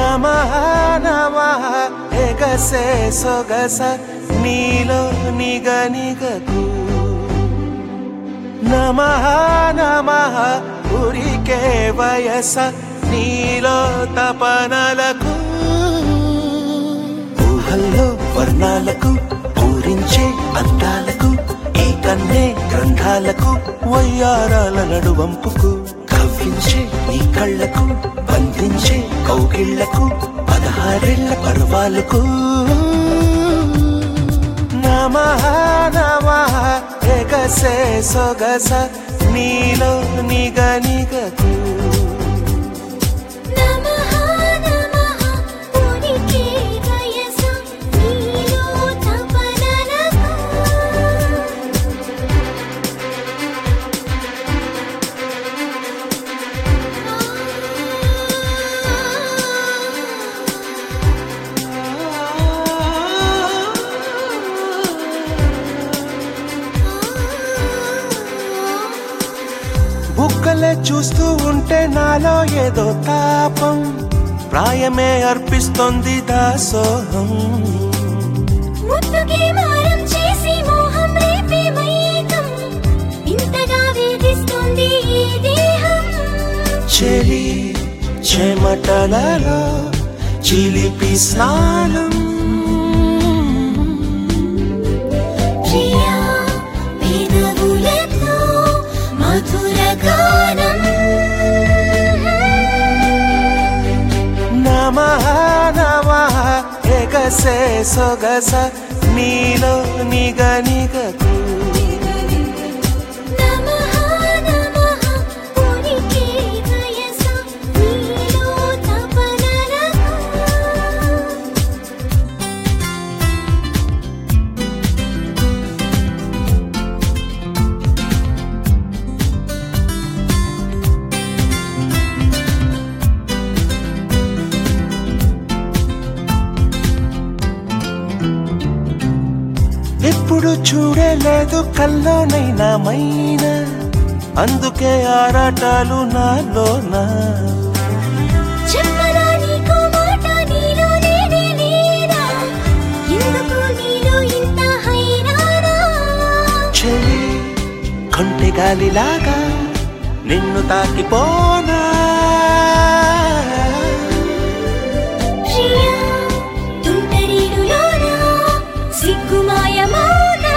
నమః నమః ఎగసే సొగస నీలో నిగ నిగకు నమః నమః ఉరికే వయస నీలో తపనలకు ఊహల్లో వర్ణాలకు పూరించే అందాలకు ఈ కన్నే గ్రంథాలకు వయ్యారాల నడువంపుకు కవ్వించే నీ కళ్ళకు బంధించే కౌగిళ్లకు పదహారేళ్ల పర్వాలకు నమః నమః ఎగసే సొగస నీలో నిగ నిగకు నమః నమః ఉనికి వయస నీలో తపనలకు బుక్కలే చూస్తూ ఉంటే నాలో ఏదో తాపం ప్రాయమే అర్పిస్తోంది దాసోహం ముద్దుకి మారం చేసి మోహం రేపే మైకం ఇంతగా వేధిస్తుంది ఈ దేహం చెలి చెమటలలో చిలిపి స్నానం ప్రియా పెదవులతో మధుర గానం నమః నమః ఎగసే సొగస నీలో నిగ నిగకు నమః నమః ఉనికి వయస నీలో తపనలకు ఎప్పుడు చూడలేదు కల్లోనైనా మైన అందుకే ఆరాటాలు నాలోనా చెప్పనా నీకు మాట నీలో నేనే లేనా ఎందుకు నీలో ఇంత హైరానా చెలి కొంటె గాలిలాగా నిన్ను తాకిపోనా ప్రియా తుంటరిడులోనా సిగ్గుమాయమౌనా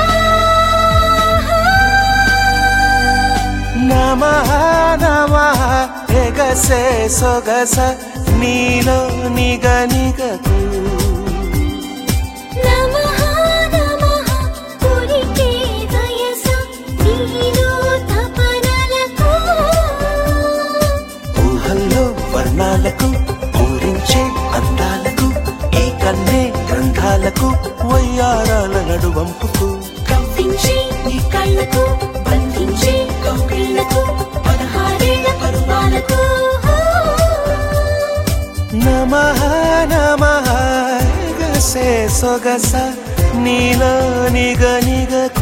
నమః నమః ఎగసే సొగస నీలో నిగ నిగకు నమః నమః ఉరికే వయస నీలో తపనలకు ఊహల్లో వర్ణాలకు పూరించే అందాలకు ఈ కన్నే గ్రంథాలకు వయ్యారాల నడువంపుకు కవ్వించే నీ కళ్ళకు బంధించే కౌగిళ్లకు పదహారేళ్ల పరువాలకు నమః నమః ఎగసే సొగస నీలో నిగ నిగకు